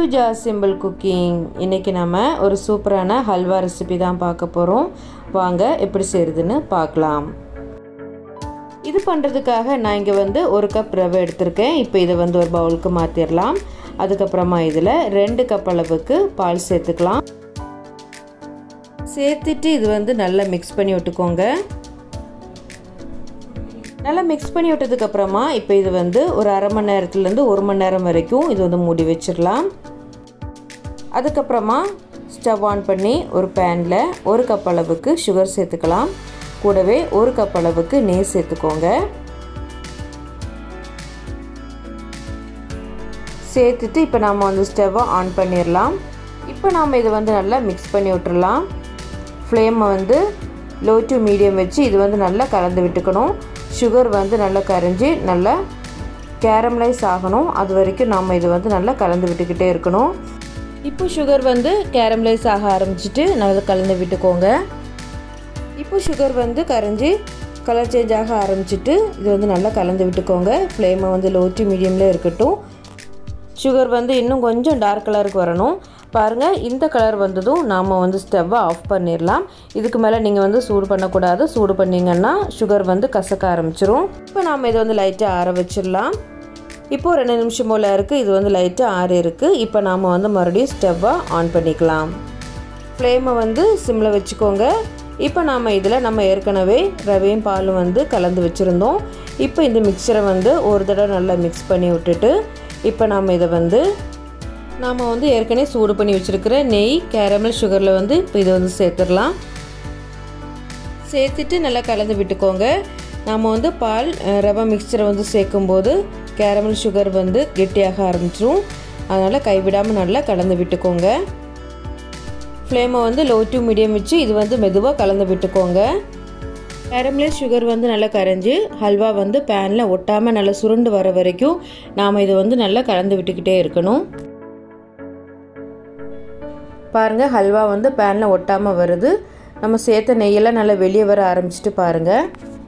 ஜா simple cooking இன்றைக்கி நம்ம ஒரு சூப்பரான ஹல்வா ரெசிபி தான் பார்க்க போகிறோம் வாங்க எப்படி செய்கிறதுன்னு பார்க்கலாம் இது பண்ணுறதுக்காக நான் இங்கே வந்து ஒரு கப் ரவை எடுத்திருக்கேன் இப்போ இதை வந்து ஒரு பவுலுக்கு மாற்றிடலாம் அதுக்கப்புறமா இதில் ரெண்டு கப் அளவுக்கு பால் சேர்த்துக்கலாம் சேர்த்துட்டு இது வந்து நல்லா மிக்ஸ் பண்ணி விட்டுக்கோங்க நல்லா மிக்ஸ் பண்ணி விட்டதுக்கப்புறமா இப்போ இது வந்து ஒரு அரை மணி நேரத்துலேருந்து ஒரு மணி நேரம் வரைக்கும் இது வந்து மூடி வச்சிடலாம் அதுக்கப்புறமா ஸ்டவ் ஆன் பண்ணி ஒரு பேனில் ஒரு கப் அளவுக்கு சுகர் சேர்த்துக்கலாம் கூடவே ஒரு கப் அளவுக்கு நெய் சேர்த்துக்கோங்க சேர்த்துட்டு இப்போ நாம் வந்து ஸ்டவ்வை ஆன் பண்ணிடலாம் இப்போ நாம் இதை வந்து நல்லா மிக்ஸ் பண்ணி விட்டுறலாம் ஃப்ளேமை வந்து லோ டு மீடியம் வச்சு இது வந்து நல்லா கலந்து விட்டுக்கணும் சுகர் வந்து நல்லா கரைஞ்சி நல்லா கேரமலைஸ் ஆகணும் அது வரைக்கும் நாம் இது வந்து நல்லா கலந்து விட்டுக்கிட்டே இருக்கணும் இப்போ சுகர் வந்து கேரமலைஸ் ஆக ஆரம்பிச்சிட்டு நல்லா கலந்து விட்டுக்கோங்க இப்போ சுகர் வந்து கரைஞ்சி கலர் சேஞ்ச் ஆக ஆரம்பிச்சிட்டு இது வந்து நல்லா கலந்து விட்டுக்கோங்க ஃப்ளேமை வந்து லோ டு மீடியமில் இருக்கட்டும் சுகர் வந்து இன்னும் கொஞ்சம் டார்க் கலருக்கு வரணும் பாருங்கள் இந்த கலர் வந்ததும் நாம் வந்து ஸ்டவ்வை ஆஃப் பண்ணிடலாம் இதுக்கு மேலே நீங்கள் வந்து சூடு பண்ணக்கூடாது சூடு பண்ணிங்கன்னா சுகர் வந்து கசக்க ஆரம்பிச்சிரும் இப்போ நாம் இதை வந்து லைட்டாக ஆற வச்சிடலாம் இப்போது ரெண்டு நிமிஷம் போல் இருக்குது இது வந்து லைட்டாக ஆறி இருக்குது இப்போ நாம் வந்து மறுபடியும் ஸ்டவ்வை ஆன் பண்ணிக்கலாம் ஃப்ளேமை வந்து சிம்மில் வச்சுக்கோங்க இப்போ நாம் இதில் நம்ம ஏற்கனவே ரவையும் பாலும் வந்து கலந்து வச்சுருந்தோம் இப்போ இந்த மிக்சரை வந்து ஒரு தடவை நல்லா மிக்ஸ் பண்ணி விட்டுட்டு இப்போ நாம் இதை வந்து நாம் வந்து ஏற்கனவே சூடு பண்ணி வச்சுருக்கிற நெய் கேரமல் சுகரில் வந்து இப்போ இதை வந்து சேர்த்துடலாம் சேர்த்துட்டு நல்லா கலந்து விட்டுக்கோங்க நாம் வந்து பால் ரவை மிக்சரை வந்து சேர்க்கும்போது கேரமல் சுகர் வந்து கெட்டியாக ஆரம்பிச்சிரும் அதனால் கைவிடாமல் நல்லா கலந்து விட்டுக்கோங்க ஃப்ளேமை வந்து லோ டு மீடியம் வச்சு இது வந்து மெதுவாக கலந்து விட்டுக்கோங்க கேரமலைஸ் சுகர் வந்து நல்லா கரைஞ்சி ஹல்வா வந்து பேனில் ஒட்டாமல் நல்லா சுருண்டு வர வரைக்கும் நாம் இதை வந்து நல்லா கலந்து விட்டுக்கிட்டே இருக்கணும் பாருங்கள் ஹல்வா வந்து பேனில் ஒட்டாமல் வருது நம்ம சேர்த்த நெய்யெல்லாம் நல்லா வெளியே வர ஆரம்பிச்சிட்டு பாருங்கள்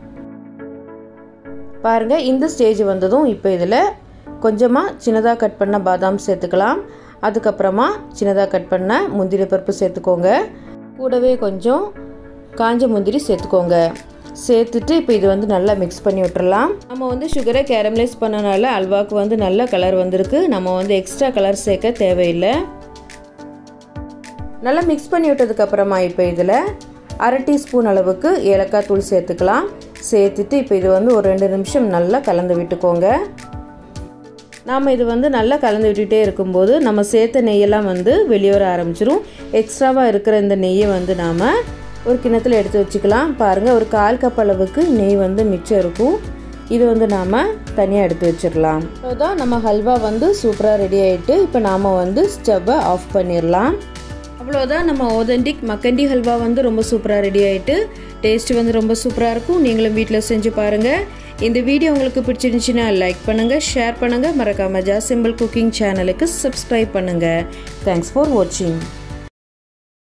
பாருங்கள் இந்த ஸ்டேஜ் வந்ததும் இப்போ இதில் கொஞ்சமாக சின்னதாக கட் பண்ண பாதாம் சேர்த்துக்கலாம் அதுக்கப்புறமா சின்னதாக கட் பண்ண முந்திரி பருப்பு சேர்த்துக்கோங்க கூடவே கொஞ்சம் காஞ்ச முந்திரி சேர்த்துக்கோங்க சேர்த்துட்டு இப்போ இது வந்து நல்லா மிக்ஸ் பண்ணி விட்டுறலாம் நம்ம வந்து சுகரை கேரமலைஸ் பண்ணனால அல்வாவுக்கு வந்து நல்ல கலர் வந்திருக்கு நம்ம வந்து எக்ஸ்ட்ரா கலர் சேர்க்க தேவையில்லை நல்லா மிக்ஸ் பண்ணி விட்டதுக்கப்புறமா இப்போ இதில் அரை டீஸ்பூன் அளவுக்கு ஏலக்காய் தூள் சேர்த்துக்கலாம் சேர்த்துட்டு இப்போ இது வந்து ஒரு ரெண்டு நிமிஷம் நல்லா கலந்து விட்டுக்கோங்க நாம் இது வந்து நல்லா கலந்து விட்டுகிட்டே இருக்கும்போது நம்ம சேர்த்த நெய்யெல்லாம் வந்து வெளியே வர ஆரம்பிச்சிரும் எக்ஸ்ட்ராவாக இருக்கிற இந்த நெய்யை வந்து நாம் ஒரு கிணத்துல எடுத்து வச்சுக்கலாம் பாருங்கள் ஒரு கால் கப் அளவுக்கு நெய் வந்து மிச்சம் இருக்கும் இது வந்து நாம் தனியாக எடுத்து வச்சிடலாம் அவ்வளோதான் நம்ம ஹல்வா வந்து சூப்பராக ரெடி ஆகிட்டு இப்போ நாம் வந்து ஸ்டவ்வை ஆஃப் பண்ணிடலாம் அவ்வளோதான் நம்ம ஓதண்டிக் மக்கண்டி ஹல்வா வந்து ரொம்ப சூப்பராக ரெடி ஆகிட்டு டேஸ்ட் வந்து ரொம்ப சூப்பராக இருக்கும் நீங்களும் வீட்டில் செஞ்சு பாருங்கள் இந்த வீடியோ உங்களுக்கு பிடிச்சிருந்துச்சுன்னா லைக் பண்ணுங்கள் ஷேர் பண்ணுங்கள் மறக்காமல் ஜா சிம்பிள் குக்கிங் சேனலுக்கு சப்ஸ்கிரைப் பண்ணுங்கள் தேங்க்ஸ் ஃபார் வாட்சிங்